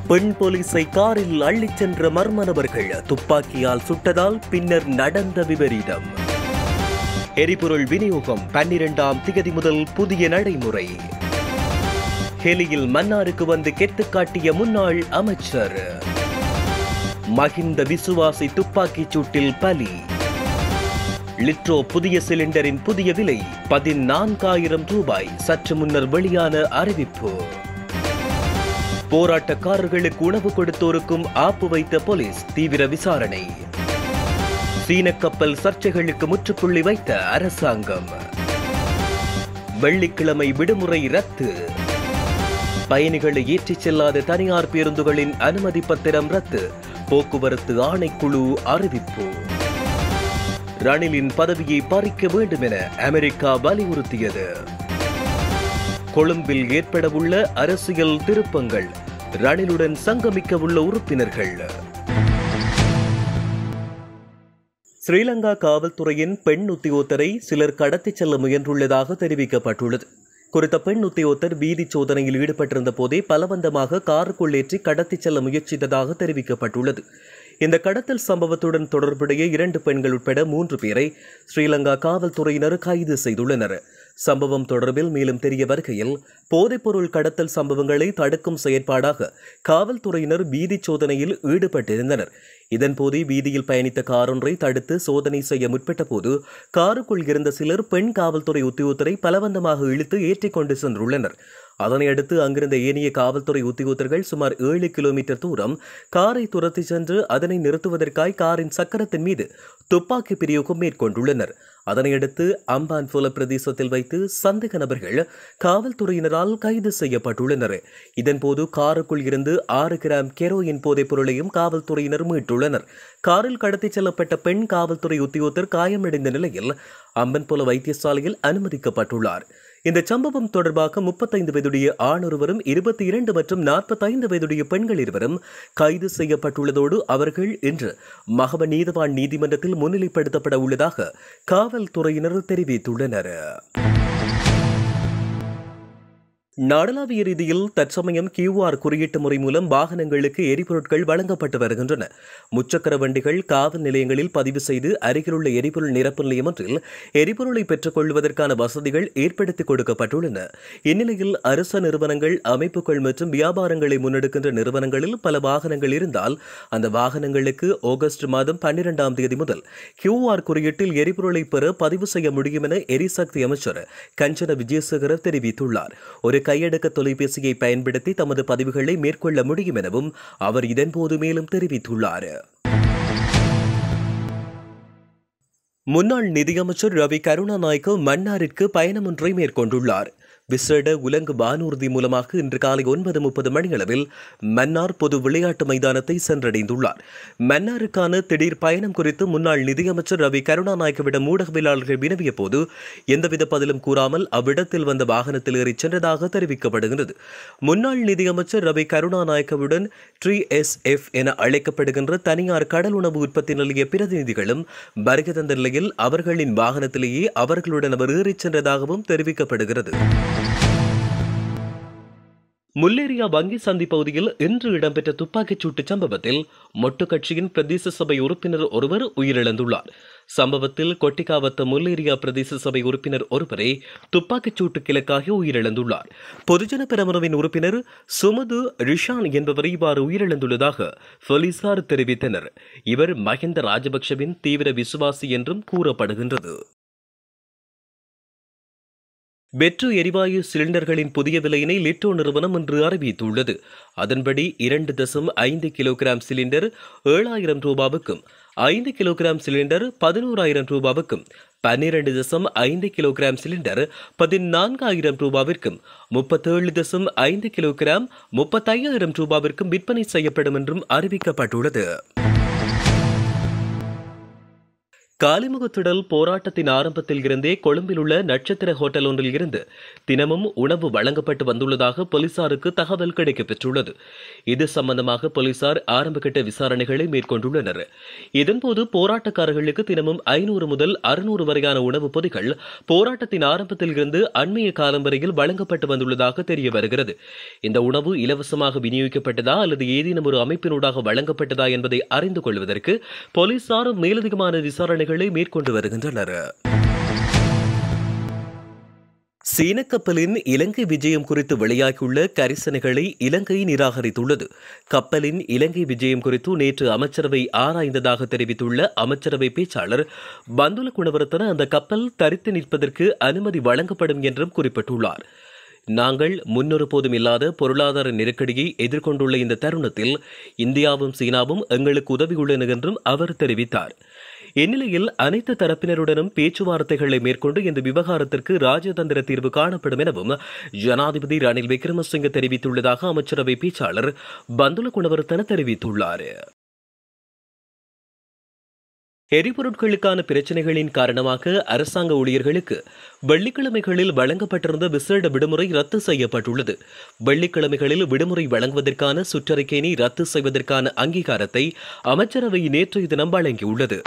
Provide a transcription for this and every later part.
பெண் போலீஸை காரில் அள்ளிச் சென்ற மர்ம நபர்கள் துப்பாக்கியால் சுட்டதால் பின்னர் நடந்த விபரீதம் எரிபொருள் விநியோகம் பன்னிரெண்டாம் திகதி முதல் புதிய நடைமுறை ஹெலியில் மன்னாருக்கு வந்து கெத்து காட்டிய முன்னாள் அமைச்சர் மகிந்த விசுவாசி துப்பாக்கிச் சூட்டில் பலி லிட்ரோ புதிய சிலிண்டரின் புதிய விலை பதினான்காயிரம் ரூபாய் சற்று முன்னர் வெளியான அறிவிப்பு போராட்டக்காரர்களுக்கு உணவு கொடுத்தோருக்கும் ஆப்பு வைத்த போலீஸ் தீவிர விசாரணை சீன கப்பல் சர்ச்சைகளுக்கு முற்றுப்புள்ளி வைத்த அரசாங்கம் வெள்ளிக்கிழமை விடுமுறை ரத்து பயணிகளை ஏற்றிச் செல்லாத தனியார் பேருந்துகளின் அனுமதி பத்திரம் ரத்து போக்குவரத்து ஆணைக்குழு அறிவிப்பு ரணிலின் பதவியை பறிக்க வேண்டும் என அமெரிக்கா வலியுறுத்தியது கொழும்பில் ஏற்படவுள்ள அரசியல் திருப்பங்கள் ரணிலுடன் சங்கமிக்க உள்ள உறுப்பினர்கள் ஸ்ரீலங்கா காவல்துறையின் பெண் உத்தியோகத்தரை சிலர் கடத்திச் செல்ல முயன்றுள்ளதாக தெரிவிக்கப்பட்டுள்ளது குறித்த பெண் உத்தியோகத்தர் வீதி சோதனையில் ஈடுபட்டிருந்த போதே பலவந்தமாக காருக்குள் ஏற்றி கடத்திச் செல்ல முயற்சித்ததாக தெரிவிக்கப்பட்டுள்ளது இந்த கடத்தல் சம்பவத்துடன் தொடர்புடைய இரண்டு பெண்கள் உட்பட மூன்று பேரை ஸ்ரீலங்கா காவல்துறையினர் கைது செய்துள்ளனர் சம்பவம் தொடர்பில் மேலும் தெரிய வருகையில் போதைப்பொருள் கடத்தல் சம்பவங்களை தடுக்கும் செயற்பாடாக காவல்துறையினர் வீதி சோதனையில் ஈடுபட்டிருந்தனர் இதன்போது வீதியில் பயணித்த காரொன்றை தடுத்து சோதனை செய்ய முற்பட்ட போது காருக்குள் இருந்த சிலர் பெண் காவல்துறை உத்தியோகத்தரை பலவந்தமாக இழுத்து ஏற்றிக் கொண்டு சென்றுள்ளனர் அதனை அடுத்து அங்கிருந்த ஏனைய காவல்துறை உத்தியோகத்தர்கள் சுமார் ஏழு கிலோமீட்டர் தூரம் காரை துரத்தி சென்று அதனை நிறுத்துவதற்காய் காரின் சக்கரத்தின் மீது துப்பாக்கி பிரயோகம் மேற்கொண்டுள்ளனர் அதனையடுத்து அம்பான் புல பிரதேசத்தில் வைத்து சந்தேக நபர்கள் காவல்துறையினரால் கைது செய்யப்பட்டுள்ளனர் இதன்போது காருக்குள் இருந்து ஆறு கிராம் கெரோயின் போதைப் பொருளையும் காவல்துறையினர் மீட்டுள்ளனர் காரில் கடத்திச் செல்லப்பட்ட பெண் காவல்துறை உத்தியோகத்தர் காயமடைந்த நிலையில் அம்பன்புல வைத்தியசாலையில் அனுமதிக்கப்பட்டுள்ளார் இந்த சம்பவம் தொடர்பாக முப்பத்தைந்து வயதுடைய ஆண் ஒருவரும் இருபத்தி இரண்டு மற்றும் நாற்பத்தைந்து வயதுடைய பெண்கள் இருவரும் கைது செய்யப்பட்டுள்ளதோடு அவர்கள் இன்று மகவ நீதவான் நீதிமன்றத்தில் முன்னிலைப்படுத்தப்பட உள்ளதாக காவல்துறையினர் தெரிவித்துள்ளனர் நாடளாவிய ரீதியில் தற்சமயம் கியூஆர் குறியீட்டு முறை மூலம் வாகனங்களுக்கு எரிபொருட்கள் வழங்கப்பட்டு வருகின்றன முச்சக்கர வண்டிகள் காவல் நிலையங்களில் பதிவு செய்து அருகிலுள்ள எரிபொருள் நிரப்பு நிலையம் ஒன்றில் எரிபொருளை பெற்றுக் கொள்வதற்கான வசதிகள் ஏற்படுத்தி கொடுக்கப்பட்டுள்ளன இந்நிலையில் அரச நிறுவனங்கள் அமைப்புகள் மற்றும் வியாபாரங்களை முன்னெடுக்கின்ற நிறுவனங்களில் பல வாகனங்கள் இருந்தால் அந்த வாகனங்களுக்கு ஆகஸ்ட் மாதம் பன்னிரெண்டாம் தேதி முதல் கியூஆர் குறியீட்டில் எரிபொருளை பெற பதிவு செய்ய முடியும் என எரிசக்தி அமைச்சர் கஞ்சன விஜயசேகர தெரிவித்துள்ளார் ஒரு கையடக்க தொலைபேசியை பயன்படுத்தி தமது பதிவுகளை மேற்கொள்ள முடியும் எனவும் அவர் இதன்போது மேலும் தெரிவித்துள்ளார் முன்னாள் நிதியமைச்சர் ரவி கருணாநாயக்க மன்னாரிற்கு பயணம் ஒன்றை மேற்கொண்டுள்ளார் விசேட உலங்கு வானூர்தி மூலமாக இன்று காலை ஒன்பது முப்பது மணியளவில் மன்னார் பொது விளையாட்டு மைதானத்தை சென்றடைந்துள்ளார் மன்னாருக்கான திடீர் பயணம் குறித்து முன்னாள் நிதியமைச்சர் ரவி கருணாநாயக்கவிடம் ஊடகவியலாளர்கள் வினவிய போது எந்தவித பதிலும் கூறாமல் அவ்விடத்தில் வந்த வாகனத்தில் ஏறிச் சென்றதாக தெரிவிக்கப்படுகிறது முன்னாள் நிதியமைச்சர் ரவி கருணாநாயக்கவுடன் ட்ரீ எஸ் எஃப் என அழைக்கப்படுகின்ற தனியார் கடல் உணவு உற்பத்தி நிலைய பிரதிநிதிகளும் வருகை தந்த நிலையில் அவர்களின் வாகனத்திலேயே அவர்களுடன் அவர் ஏறிச் சென்றதாகவும் தெரிவிக்கப்படுகிறது முல்லேரியா வங்கி சந்தி பகுதியில் இன்று இடம்பெற்ற துப்பாக்கிச் சூட்டு சம்பவத்தில் மொட்டு கட்சியின் பிரதேச சபை உறுப்பினர் ஒருவர் உயிரிழந்துள்ளார் சம்பவத்தில் கொட்டிக்காவத்த முல்லேரியா பிரதேச சபை உறுப்பினர் ஒருவரே துப்பாக்கிச் சூட்டு கிழக்காக உயிரிழந்துள்ளார் பொதுஜன பெரமுனவின் உறுப்பினர் சுமது ரிஷான் என்பவர் இவ்வாறு உயிரிழந்துள்ளதாக போலீசார் தெரிவித்தனர் இவர் மஹிந்த ராஜபக்ஷவின் தீவிர விசுவாசி என்றும் கூறப்படுகின்றது பெட்ரு எரிவாயு சிலிண்டர்களின் புதிய விலையினை லிட்டோ நிறுவனம் இன்று அறிவித்துள்ளது அதன்படி இரண்டு தசம் ஐந்து கிலோகிராம் சிலிண்டர் ஏழாயிரம் ரூபாவுக்கும் ஐந்து கிலோகிராம் சிலிண்டர் பதினோராயிரம் ரூபாவுக்கும் பன்னிரண்டு தசம் ஐந்து கிலோகிராம் சிலிண்டர் பதினான்காயிரம் ரூபாவிற்கும் முப்பத்தேழு தசம் ஐந்து கிலோகிராம் முப்பத்தையாயிரம் ரூபாவிற்கும் விற்பனை செய்யப்படும் என்றும் அறிவிக்கப்பட்டுள்ளது காலிமுகத்திடல் போராட்டத்தின் ஆரம்பத்தில் இருந்தே கொழும்பில் உள்ள நட்சத்திர ஹோட்டல் ஒன்றில் இருந்து தினமும் உணவு வழங்கப்பட்டு வந்துள்ளதாக போலீசாருக்கு தகவல் கிடைக்கப்பெற்றுள்ளது இது சம்பந்தமாக போலீசார் ஆரம்பகட்ட விசாரணைகளை மேற்கொண்டுள்ளனர் இதன்போது போராட்டக்காரர்களுக்கு தினமும் ஐநூறு முதல் அறுநூறு வரையான உணவுப் பொதிகள் போராட்டத்தின் ஆரம்பத்தில் இருந்து அண்மைய காலம் வரையில் வழங்கப்பட்டு வந்துள்ளதாக தெரிய வருகிறது இந்த உணவு இலவசமாக விநியோகிக்கப்பட்டதா அல்லது ஏதேனும் ஒரு அமைப்பினூடாக வழங்கப்பட்டதா என்பதை அறிந்து கொள்வதற்கு போலீசார் மேலதிகமான விசாரணைகளை மேற்கொண்டு வருகின்றனர் சீன கப்பலின் இலங்கை விஜயம் குறித்து வெளியாகியுள்ள கரிசனைகளை இலங்கை நிராகரித்துள்ளது கப்பலின் இலங்கை விஜயம் குறித்து நேற்று அமைச்சரவை ஆராய்ந்ததாக தெரிவித்துள்ள அமைச்சரவை பேச்சாளர் பந்துல குணவர்த்தன அந்த கப்பல் தரித்து நிற்பதற்கு அனுமதி வழங்கப்படும் என்றும் குறிப்பிட்டுள்ளார் நாங்கள் முன்னொருபோதும் இல்லாத பொருளாதார நெருக்கடியை எதிர்கொண்டுள்ள இந்த தருணத்தில் இந்தியாவும் சீனாவும் எங்களுக்கு உதவியுள்ளன என்றும் அவர் தெரிவித்தார் இந்நிலையில் அனைத்து தரப்பினருடனும் பேச்சுவார்த்தைகளை மேற்கொண்டு இந்த விவகாரத்திற்கு ராஜதந்திர தீர்வு காணப்படும் எனவும் ஜனாதிபதி ரணில் விக்ரமசிங்க தெரிவித்துள்ளதாக அமைச்சரவை பேச்சாளர் பந்துல குணவர்த்தன தெரிவித்துள்ளார் எரிபொருட்களுக்கான பிரச்சினைகளின் காரணமாக அரசாங்க ஊழியர்களுக்கு வெள்ளிக்கிழமைகளில் வழங்கப்பட்டிருந்த விசேட விடுமுறை ரத்து செய்யப்பட்டுள்ளது வெள்ளிக்கிழமைகளில் விடுமுறை வழங்குவதற்கான சுற்றறிக்கையினை ரத்து செய்வதற்கான அங்கீகாரத்தை அமைச்சரவை நேற்றைய தினம் வழங்கியுள்ளது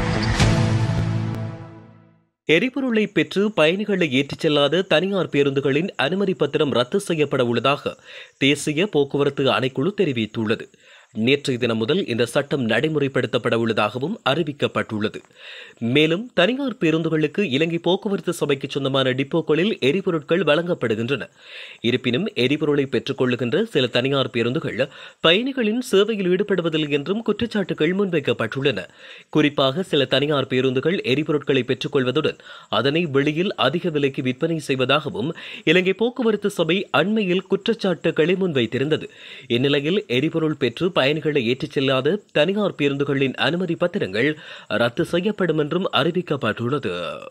எரிபொருளை பெற்று பயணிகளை ஏற்றிச் செல்லாத தனியார் பேருந்துகளின் அனுமதி பத்திரம் ரத்து செய்யப்பட உள்ளதாக தேசிய போக்குவரத்து ஆணைக்குழு தெரிவித்துள்ளது நேற்றைய தினம் முதல் இந்த சட்டம் நடைமுறைப்படுத்தப்பட உள்ளதாகவும் அறிவிக்கப்பட்டுள்ளது மேலும் தனியார் பேருந்துகளுக்கு இலங்கை போக்குவரத்து சபைக்கு சொந்தமான டிப்போக்களில் எரிபொருட்கள் வழங்கப்படுகின்றன இருப்பினும் எரிபொருளை பெற்றுக் கொள்ளுகின்ற சில தனியார் பேருந்துகள் பயணிகளின் சேவையில் ஈடுபடுவதில்லை என்றும் குற்றச்சாட்டுகள் முன்வைக்கப்பட்டுள்ளன குறிப்பாக சில தனியார் பேருந்துகள் எரிபொருட்களை பெற்றுக் கொள்வதுடன் அதனை வெளியில் அதிக விலைக்கு விற்பனை செய்வதாகவும் இலங்கை போக்குவரத்து சபை அண்மையில் குற்றச்சாட்டுகளை முன்வைத்திருந்தது இந்நிலையில் எரிபொருள் பெற்று பயணிகளை ஏற்றிச் செல்லாத தனியார் பேருந்துகளின் அனுமதி பத்திரங்கள் ரத்து செய்யப்படும் என்றும் அறிவிக்கப்பட்டுள்ளது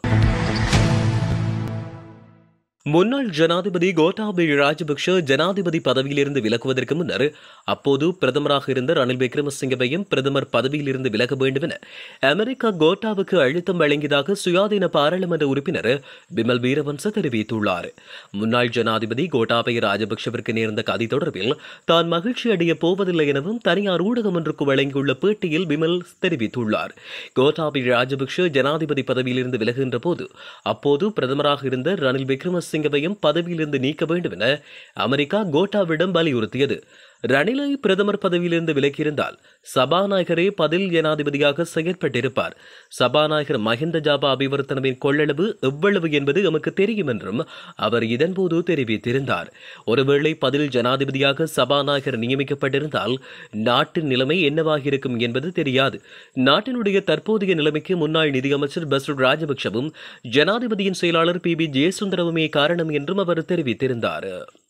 முன்னாள் ஜனாதிபதி கோட்டாபய ராஜபக்ஷ ஜனாதிபதி பதவியிலிருந்து விலகுவதற்கு முன்னர் அப்போது பிரதமராக இருந்த ரணில் விக்ரமசிங்கவையும் பிரதமர் பதவியிலிருந்து விலக வேண்டும் என அமெரிக்கா கோட்டாவுக்கு அழுத்தம் வழங்கியதாக சுயாதீன பாராளுமன்ற உறுப்பினர் பிமல் வீரவன்ச தெரிவித்துள்ளார் முன்னாள் ஜனாதிபதி கோட்டாபய ராஜபக்ஷவிற்கு நேர்ந்த கதை தொடர்பில் தான் மகிழ்ச்சி அடைய போவதில்லை எனவும் தனியார் ஊடகம் ஒன்றுக்கு வழங்கியுள்ள பேட்டியில் பிமல் தெரிவித்துள்ளார் கோட்டாபய ராஜபக்ஷ ஜனாதிபதி பதவியிலிருந்து விலகுகின்ற போது அப்போது பிரதமராக இருந்த ரணில் விக்ரமசிங்க சிங்கவையும் பதவியிலிருந்து நீக்க வேண்டும் என அமெரிக்கா கோட்டாவிடம் வலியுறுத்தியது ரணிலை பிரதமர் பதவியிலிருந்து விலக்கியிருந்தால் சபாநாயகரே பதில் ஜனாதிபதியாக செயற்பட்டிருப்பார் சபாநாயகர் மஹிந்த ஜாபா அபிவர்த்தனவின் கொள்ளளவு எவ்வளவு என்பது எமக்கு தெரியும் என்றும் அவர் இதன்போது தெரிவித்திருந்தார் ஒருவேளை பதில் ஜனாதிபதியாக சபாநாயகர் நியமிக்கப்பட்டிருந்தால் நாட்டின் நிலைமை என்னவாக இருக்கும் என்பது தெரியாது நாட்டினுடைய தற்போதைய நிலைமைக்கு முன்னாள் நிதியமைச்சர் பஸ்ரு ராஜபக்சவும் ஜனாதிபதியின் செயலாளர் பி பி ஜெயசுந்தரவுமே காரணம் என்றும் அவர் தெரிவித்திருந்தார்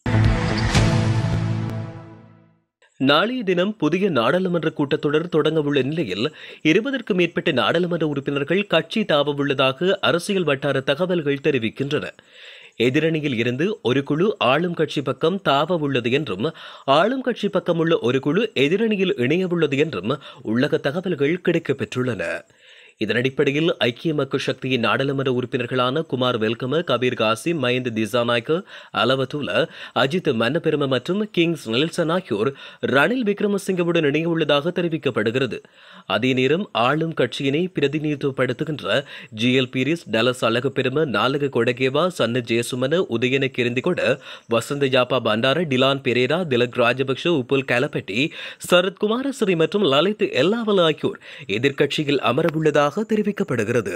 நாளைய தினம் புதிய நாடாளுமன்ற கூட்டத்தொடர் தொடங்க உள்ள நிலையில் இருபதற்கு மேற்பட்ட நாடாளுமன்ற உறுப்பினர்கள் கட்சி தாவ உள்ளதாக அரசியல் வட்டார தகவல்கள் தெரிவிக்கின்றன எதிரணியில் இருந்து ஒரு குழு ஆளும் கட்சி பக்கம் தாவ உள்ளது என்றும் ஆளும் கட்சி பக்கம் உள்ள ஒரு குழு எதிரணியில் இணைய உள்ளது என்றும் உள்ளக தகவல்கள் கிடைக்கப்பெற்றுள்ளன இதன் அடிப்படையில் ஐக்கிய மக்கள் சக்தியின் நாடாளுமன்ற உறுப்பினர்களான குமார் வெல்கம கபீர் காசிம் மயந்த் திசாநாயக்க அலவத்துல அஜித் மன்னபெரும மற்றும் கிங்ஸ் நெல்சன் ஆகியோர் ரணில் விக்ரமசிங்கவுடன் இணையவுள்ளதாக தெரிவிக்கப்படுகிறது அதே நேரம் ஆளும் கட்சியினை பிரதிநிதித்துவப்படுத்துகின்ற G L Peiris Dullas Alahapperuma Nalaka கொடகேவா சன்ன ஜெயசுமன உதயன கிருந்திகொட வசந்த ஜாப்பா பண்டார டிலான் பெரேரா திலக் ராஜபக்ஷ உப்புல் கலப்பட்டி சரத் குமாரஸ்ரீ மற்றும் லலித் எல்லாவல் ஆகியோர் எதிர்க்கட்சியில் அமரவுள்ளதாக உள்ளதாக தெரிவிக்கப்படுகிறது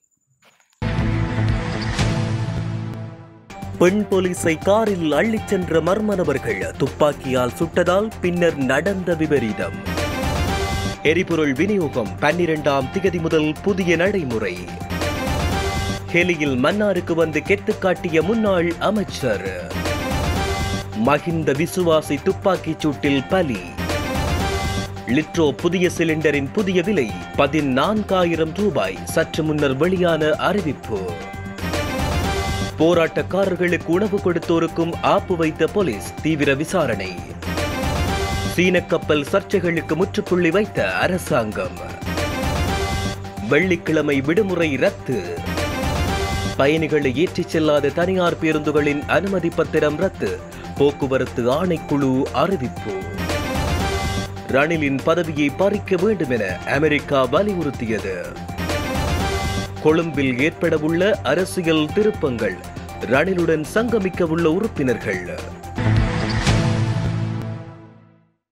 பெண் போலீஸை காரில் அள்ளிச் சென்ற மர்ம நபர்கள் துப்பாக்கியால் சுட்டதால் பின்னர் நடந்த விபரீதம் எரிபொருள் விநியோகம் பன்னிரெண்டாம் திகதி முதல் புதிய நடைமுறை ஹெலியில் மன்னாருக்கு வந்து கெத்து காட்டிய முன்னாள் அமைச்சர் மகிந்த விசுவாசி துப்பாக்கிச் சூட்டில் பலி லிட்ரோ புதிய சிலிண்டரின் புதிய விலை பதினான்காயிரம் ரூபாய் சற்று முன்னர் வெளியான அறிவிப்பு போராட்டக்காரர்களுக்கு உணவு கொடுத்தோருக்கும் ஆப்பு வைத்த போலீஸ் தீவிர விசாரணை சீன கப்பல் சர்ச்சைகளுக்கு முற்றுப்புள்ளி வைத்த அரசாங்கம் வெள்ளிக்கிழமை விடுமுறை ரத்து பயணிகளை ஏற்றிச் செல்லாத தனியார் பேருந்துகளின் அனுமதி பத்திரம் ரத்து போக்குவரத்து ஆணைக்குழு அறிவிப்பு ரணிலின் பதவியை பறிக்க வேண்டும் என அமெரிக்கா வலியுறுத்தியது கொழும்பில் ஏற்படவுள்ள அரசியல் திருப்பங்கள் ரணிலுடன் சங்கமிக்க உள்ள உறுப்பினர்கள்